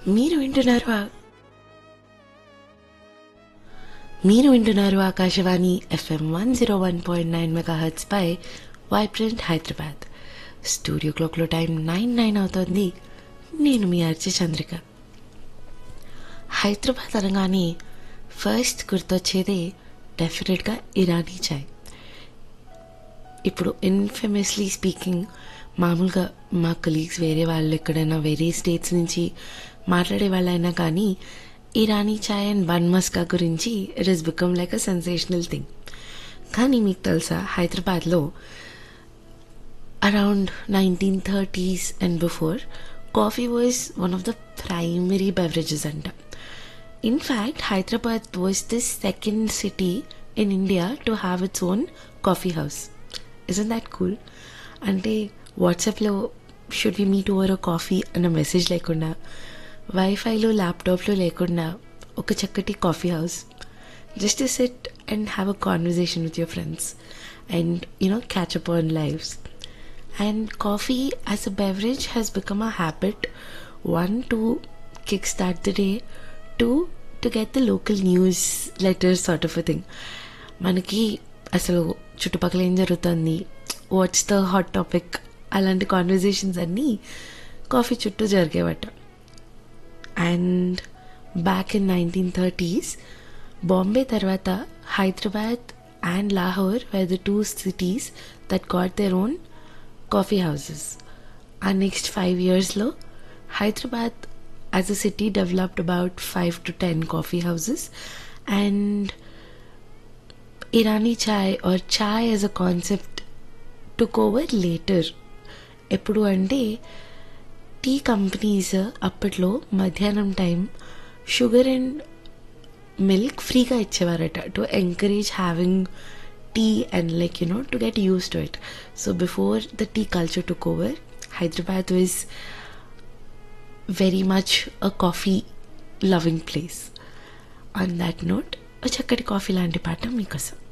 మీరు వింటున్నారు ఆ- మీరు వింటున్నారు Akashvani FM one zero one point nine megahertz పై వైబ్రెంట్ హైదరాబాద్ స్టూడియో క్లాక్లో టైం నైన్ నైన్ అవుతుంది నేను మీ అర్చి చంద్రిక హైదరాబాద్ అనగానే ఫస్ట్ గుర్తొచ్చేదే డెఫినెట్గా ఇరానీ చాయ్ ఇప్పుడు ఇన్ఫేమస్లీ స్పీకింగ్ మామూలుగా మా కలీగ్స్ వేరే వాళ్ళు ఎక్కడైనా వేరే స్టేట్స్ నుంచి మాట్లాడే వాళ్ళైనా కానీ ఇరానీ చాయ్ అండ్ బన్ మస్కా గురించి it is become like a sensational thing కానీ మీకు తెలుసా హైదరాబాద్లో around nineteen thirties and before coffee was one of the primary beverages అంట in fact Hyderabad was the second city in India to have its own coffee house isn't that cool అంటే వాట్సాప్లో should we meet over coffee అన్న message లేకుండా వైఫైలో ల్యాప్టాప్లో లేకుండా ఒక చక్కటి coffee house just to sit and have a conversation with your friends and you know catch up on lifes and coffee as a beverage has become a habit one to kickstart the day two to get the local news letters sort of a thing మనకి అసలు చుట్టుపక్కల ఏం జరుగుతుంది what's the hot topic అలాంటి conversations అన్నీ coffee చుట్టూ జరిగేవట and back in nineteen thirties Bombay తర్వాత Hyderabad and Lahore were the two cities that got their own coffee houses ఆ నెక్స్ట్ ఫైవ్ ఇయర్స్లో Hyderabad as a city developed about five to ten coffee houses and Irani chai or chai as a concept took over later ఎప్పుడు అంటే tea companies అప్పట్లో మధ్యాహ్నం time sugar and milk ఫ్రీగా ఇచ్చేవారట to encourage having tea and like you know to get use to it so before the tea culture took over Hyderabad was very much a coffee loving place on that note చక్కటి coffee లాంటి పాట మీకోసం